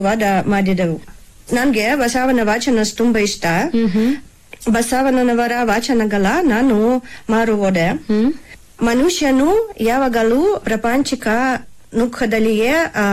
ವಾದ ಮಾಡಿದೆವು ನನ್ಗೆ ಬಸವನ ವಾಚನ ತುಂಬಾ ಇಷ್ಟ ಬಸವಣ್ಣನವರ ವಾಚನಗಳ ನಾನು ಮಾರುವುದೆ ಮನುಷ್ಯನು ಯಾವಾಗಲೂ ಪ್ರಪಂಚಿಕ ನುಖದಲ್ಲಿಯೇ ಆ,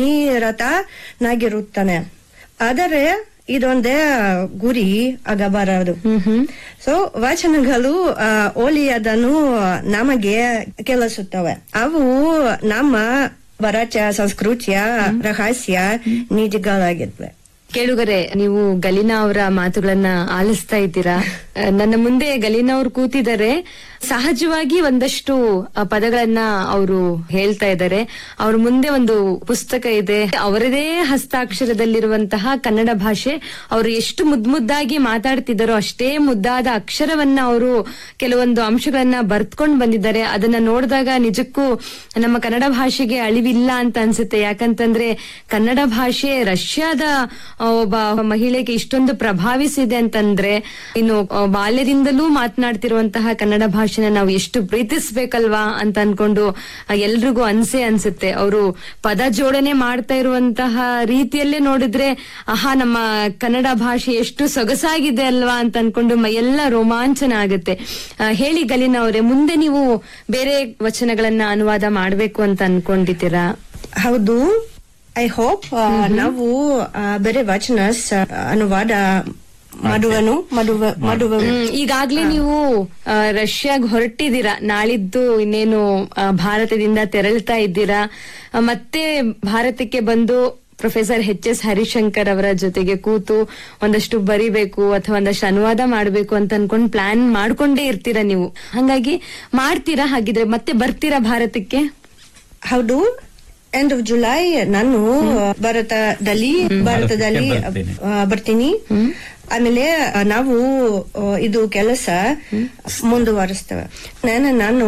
ನಿರತನಾಗಿರುತ್ತಾನೆ ಆದರೆ ಇದೊಂದೇ ಗುರಿ ಆಗಬಾರದು ಸೊ ವಚನಗಳು ಆ, ಒಳ್ಳೆಯದನ್ನು ನಮಗೆ ಕೆಲಸುತ್ತವೆ ಅವು ನಮ್ಮ ಭಾರತೀಯ ಸಂಸ್ಕೃತಿಯ ರಹಸ್ಯ ನಿಧಿಗಳಾಗಿದ್ವೆ ಕೇಳುಗರೆ ನೀವು ಗಲೀನಾ ಅವರ ಮಾತುಗಳನ್ನ ಆಲಿಸ್ತಾ ಇದ್ದೀರಾ ಆ, ನನ್ನ ಮುಂದೆ ಗಲೀನಾ ಅವರು ಕೂತಿದ್ದಾರೆ ಸಹಜವಾಗಿ ಒಂದಷ್ಟು ಆ, ಪದಗಳನ್ನ ಅವರು ಹೇಳ್ತಾ ಇದ್ದಾರೆ ಅವ್ರ ಮುಂದೆ ಒಂದು ಪುಸ್ತಕ ಇದೆ ಅವರದೇ ಹಸ್ತಾಕ್ಷರದಲ್ಲಿರುವಂತಹ ಕನ್ನಡ ಭಾಷೆ ಅವರು ಎಷ್ಟು ಮುದ್ ಮುದ್ದಾಗಿ ಮಾತಾಡ್ತಿದ್ದಾರೋ ಅಷ್ಟೇ ಮುದ್ದಾದ ಅಕ್ಷರವನ್ನ ಅವರು ಕೆಲವೊಂದು ಅಂಶಗಳನ್ನ ಬರ್ತ್ಕೊಂಡ್ ಬಂದಿದ್ದಾರೆ ಅದನ್ನ ನೋಡಿದಾಗ ನಿಜಕ್ಕೂ ನಮ್ಮ ಕನ್ನಡ ಭಾಷೆಗೆ ಅಳಿವಿಲ್ಲ ಅಂತ ಅನ್ಸುತ್ತೆ ಯಾಕಂತಂದ್ರೆ ಕನ್ನಡ ಭಾಷೆ ರಷ್ಯಾದ ಆ, ಒಬ್ಬ ಮಹಿಳೆಗೆ ಇಷ್ಟೊಂದು ಪ್ರಭಾವಿಸಿದೆ ಅಂತಂದ್ರೆ ಇನ್ನು ಆ, ಬಾಲ್ಯದಿಂದಲೂ ಮಾತನಾಡ್ತಿರುವಂತಹ ಕನ್ನಡ ಭಾಷೆನ ನಾವು ಎಷ್ಟು ಪ್ರೀತಿಸ್ಬೇಕಲ್ವಾ ಅಂತ ಅನ್ಕೊಂಡು ಆ, ಎಲ್ರಿಗೂ ಅನ್ಸೆ ಅನ್ಸುತ್ತೆ ಅವರು ಪದ ಜೋಡಣೆ ಮಾಡ್ತಾ ಇರುವಂತಹ ರೀತಿಯಲ್ಲೇ ನೋಡಿದ್ರೆ ಆಹಾ ನಮ್ಮ ಕನ್ನಡ ಭಾಷೆ ಎಷ್ಟು ಸೊಗಸಾಗಿದೆ ಅಲ್ವಾ ಅಂತ ಅನ್ಕೊಂಡು ಮೈಯೆಲ್ಲ ರೋಮಾಂಚನ ಆಗುತ್ತೆ ಆ, ಹೇಳಿ ಗಲೀನಾ ಅವರೇ ಮುಂದೆ ನೀವು ಬೇರೆ ವಚನಗಳನ್ನ ಅನುವಾದ ಮಾಡ್ಬೇಕು ಅಂತ ಅನ್ಕೊಂಡಿದ್ದೀರಾ ಹೌದು ಐ ಹೋಪ್ ನಾವು ಆ, ಬೇರೆ ವಚನ ಸ- ಅನುವಾದ ಮಾಡುವನು ಮಾಡುವ ಮಾಡುವ ಹ್ಮ್, ಈಗಾಗ್ಲೇ ನೀವು ಆ, ರಷ್ಯಾಗ್ ಹೊರಟಿದ್ದೀರಾ ನಾಳಿದ್ದು ಇನ್ನೇನು ಆ, ಭಾರತದಿಂದ ತೆರಳ್ತಾ ಇದ್ದೀರಾ ಆ, ಮತ್ತೆ ಭಾರತಕ್ಕೆ ಬಂದು ಪ್ರೊಫೆಸರ್ ಎಚ್ ಎಸ್ ಹರಿಶಂಕರ್ ಅವರ ಜೊತೆಗೆ ಕೂತು ಒಂದಷ್ಟು ಬರಿಬೇಕು ಅಥವಾ ಒಂದಷ್ಟು ಅನುವಾದ ಮಾಡಬೇಕು ಅಂತ ಅನ್ಕೊಂಡ್ ಪ್ಲಾನ್ ಮಾಡ್ಕೊಂಡೇ ಇರ್ತೀರಾ ನೀವು ಹಂಗಾಗಿ ಮಾಡ್ತೀರಾ ಹಾಗಿದ್ರೆ ಮತ್ತೆ ಬರ್ತೀರಾ ಭಾರತಕ್ಕೆ ಹೌದು ಎಂಡ್ ಆಫ್ ಜುಲೈ ನಾನು ಭಾರತದಲ್ಲಿ ಭಾರತದಲ್ಲಿ ಬರ್ತೀನಿ. ಆ, ಬರ್ತೀನಿ ಆಮೇಲೆ ಆ, ನಾವು ಆ, ಇದು ಕೆಲಸ ಮುಂದುವರಿಸ್ತೇವೆ ನಾನು ನಾನು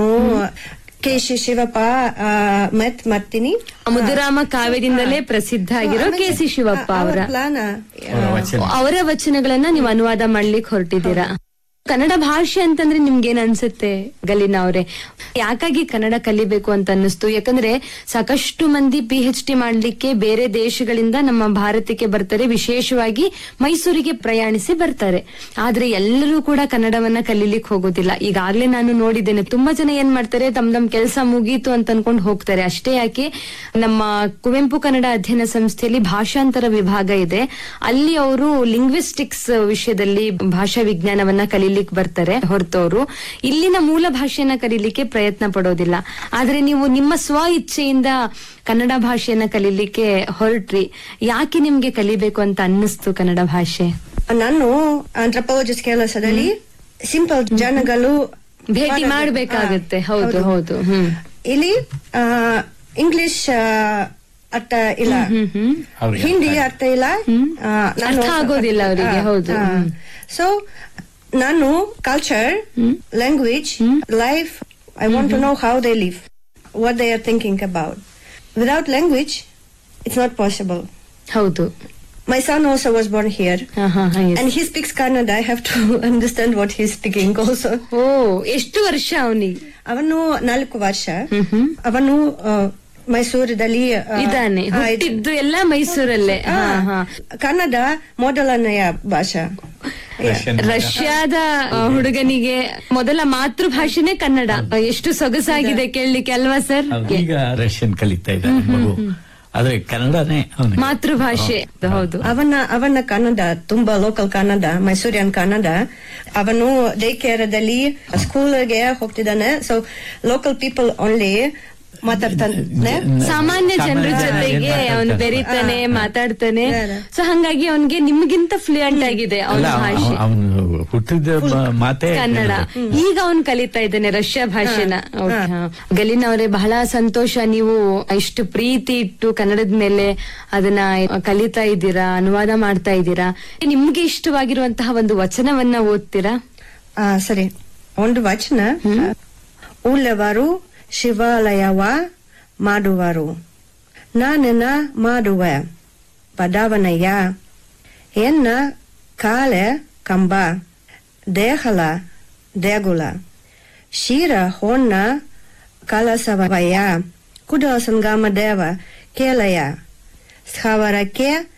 ಕೆ ಶಿ ಶಿವಪ್ಪ ಆ, ಮತ್ ಮಾಡ್ತೀನಿ ಮುದುರಾಮ ಕಾವ್ಯದಿಂದಲೇ ಪ್ರಸಿದ್ಧ ಆಗಿರೋ ಕೆ ಸಿ ಶಿವಪ್ಪ ಅವರ ಪ್ಲಾನ್ ಅವರ ವಚನ ಅವರ ವಚನಗಳನ್ನ ನೀವು ಅನುವಾದ ಮಾಡ್ಲಿಕ್ಕೆ ಹೊರಟಿದ್ದೀರಾ ಕನ್ನಡ ಭಾಷೆ ಅಂತಂದ್ರೆ ನಿಮ್ಗೇನ್ ಅನ್ಸುತ್ತೆ ಗಲೀನಾ ಅವರೇ ಯಾಕಾಗಿ ಕನ್ನಡ ಕಲಿಬೇಕು ಅಂತ ಅನ್ನಿಸ್ತು ಯಾಕಂದ್ರೆ ಸಾಕಷ್ಟು ಮಂದಿ ಪಿ ಎಚ್ ಡಿ ಮಾಡ್ಲಿಕ್ಕೆ ಬೇರೆ ದೇಶಗಳಿಂದ ನಮ್ಮ ಭಾರತಕ್ಕೆ ಬರ್ತಾರೆ ವಿಶೇಷವಾಗಿ ಮೈಸೂರಿಗೆ ಪ್ರಯಾಣಿಸಿ ಬರ್ತಾರೆ ಆದ್ರೆ ಎಲ್ಲರೂ ಕೂಡ ಕನ್ನಡವನ್ನ ಕಲೀಲಿಕ್ಕೆ ಹೋಗೋದಿಲ್ಲ ಈಗಾಗ್ಲೇ ನಾನು ನೋಡಿದ್ದೇನೆ ತುಂಬಾ ಜನ ಏನ್ ಮಾಡ್ತಾರೆ ತಮ್ ತಮ್ ಕೆಲಸ ಮುಗೀತು ಅಂತ ಅನ್ಕೊಂಡು ಹೋಗ್ತಾರೆ ಅಷ್ಟೇ ಯಾಕೆ ನಮ್ಮ ಕುವೆಂಪು ಕನ್ನಡ ಅಧ್ಯಯನ ಸಂಸ್ಥೆಯಲ್ಲಿ ಭಾಷಾಂತರ ವಿಭಾಗ ಇದೆ ಅಲ್ಲಿ ಅವರು ಲಿಂಗ್ವಿಸ್ಟಿಕ್ಸ್ ವಿಷಯದಲ್ಲಿ ಭಾಷಾ ವಿಜ್ಞಾನವನ್ನ ಕಲೀಲಿಕ್ಕೆ ಬರ್ತಾರೆ ಹೊರತವರು ಇಲ್ಲಿನ ಮೂಲ ಭಾಷೆಯನ್ನ ಕಲೀಲಿಕ್ಕೆ ಪ್ರಯತ್ನ ಪಡೋದಿಲ್ಲ ಆದ್ರೆ ನೀವು ನಿಮ್ಮ ಸ್ವ ಇಚ್ಛೆಯಿಂದ ಕನ್ನಡ ಭಾಷೆಯನ್ನ ಕಲೀಲಿಕ್ಕೆ ಹೊರಟ್ರಿ ಯಾಕೆ ನಿಮ್ಗೆ ಕಲಿಬೇಕು ಅಂತ ಅನ್ನಿಸ್ತು ಕನ್ನಡ ಭಾಷೆ ನಾನು ಆಂಥ್ರಪಾಲಜಿಸ್ಟ್ ಕೆಲಸದಲ್ಲಿ ಸಿಂಪಲ್ ಜನಗಳು ಭೇಟಿ ಮಾಡ್ಬೇಕಾಗತ್ತೆ ಹೌದು ಹೌದು ಹ್ಮ್ ಇಲ್ಲಿ ಇಂಗ್ಲಿಷ್ ಅರ್ಥ ಇಲ್ಲ ಅವ್ರಿಗೆ ಹಿಂದಿ ಅರ್ಥ ಇಲ್ಲ ಆ, ನಾನು- ಅರ್ಥ ಆಗೋದಿಲ್ಲ ಅವರಿಗೆ ಹೌದು ಹ್ಮ್. ಸೊ ನಾನು culture language life I want to know how they live what they are thinking about without language it's not possible ಹೌದು my son also was born here ಹಾ, ಹಾ, ಹಾ, yes. and he speaks Kannada. I have to understand what he's speaking also. ಓ ಎಷ್ಟು ವರ್ಷ ಅವನಿಗೆ ಅವನು ನಾಲ್ಕು ವರ್ಷ ಅವನು ಆ, ಮೈಸೂರದಲ್ಲಿ ಆ, ಇದಾನೆ ಆ, ಇದು- ಹುಟ್ಟಿದ್ದು ಎಲ್ಲ ಮೈಸೂರಲ್ಲೇ ಆ, ಹಾ ಹಾ ಕನ್ನಡ ಮೊದಲನೆಯ ಭಾಷಾ ರಷ್ಯನ್ ರಷ್ಯಾದ ಆ, ಹುಡುಗನಿಗೆ ಮೊದಲ ಮಾತೃಭಾಷೆನೇ ಕನ್ನಡ ಎಷ್ಟು ಸೊಗಸಾಗಿದೆ ಕೇಳಲಿಕ್ಕೆ ಅಲ್ವಾ ಸರ್ ಹೌದು, ಈಗ ರಷ್ಯನ್ ಕಲಿತಾ ಇದ್ದಾನೆ ಮಗು ಆದ್ರೆ ಕನ್ನಡನೇ ಅವನಿಗೆ ಮಾತೃಭಾಷೆ ಹೌದು ಅವನ ಅವನ ಕನ್ನಡ ತುಂಬಾ ಲೋಕಲ್ ಕನ್ನಡ ಮೈಸೂರಿಯನ್ ಕನ್ನಡ ಅವನು ಡೇ ಕೇರದಲ್ಲಿ ಸ್ಕೂಲ್ಗೆ ಹೋಗ್ತಿದ್ದಾನೆ ಸೊ ಲೋಕಲ್ ಪೀಪಲ್ ಓನ್ಲಿ ಮಾತಾಡ್ತಾನೆ ಸಾಮಾನ್ಯ ಜನರ ಸಾಮಾನ್ಯ ಜೊತೆಗೆ ಏನ್ ಅವನು ಮಾತಾಡ್ತಾನೆ? ಬೆರೀತಾನೆ ಮಾತಾಡ್ತಾನೆ ಹಾ. ಸೊ ಹಂಗಾಗಿ ಅವನಿಗೆ ನಿಮ್ಗಿಂತ ಫ್ಲೂಯೆಂಟ್ ಆಗಿದೆ ಅವನ ಅಲ್ಲ ಭಾಷೆ ಅವನು ಹುಟ್ಟಿದ ಮ- ಮಾತೇ ಕನ್ನಡ ಈಗ ಅವನು ಕಲಿತಾ ಇದ್ದಾನೆ ರಷ್ಯಾ ಭಾಷೆನ Okay, ಹಾ. ಗಲೀನಾ ಅವರೇ ಬಹಳ ಸಂತೋಷ ನೀವು ಇಷ್ಟು ಪ್ರೀತಿ ಇಟ್ಟು ಕನ್ನಡದ ಮೇಲೆ ಅದನ್ನ ಕಲಿತಾ ಇದ್ದೀರಾ ಅನುವಾದ ಮಾಡ್ತಾ ಇದ್ದೀರಾ ನಿಮ್ಗೆ ಇಷ್ಟವಾಗಿರುವಂತಹ ಒಂದು ವಚನವನ್ನ ಓದ್ತೀರಾ ಆ, ಸರಿ ಒಂದು ವಚನ ಉಳ್ಳವರು ಶಿವಾಲಯವ ಮಾಡುವರು ನಾನನ ಮಾಡುವೆ ಬಡವನಯ್ಯ ಎನ್ನ ಕಾಲೆ ಕಂಬ ದೇಹಲ ದೇಗುಲ ಶಿರ ಹೊನ್ನ ಕಲಸವಯ್ಯ ಕುಡ ಸಂಗಮ ದೇವ ಕೇಲಯ ಸ್ಥಾವರಕ್ಕೆ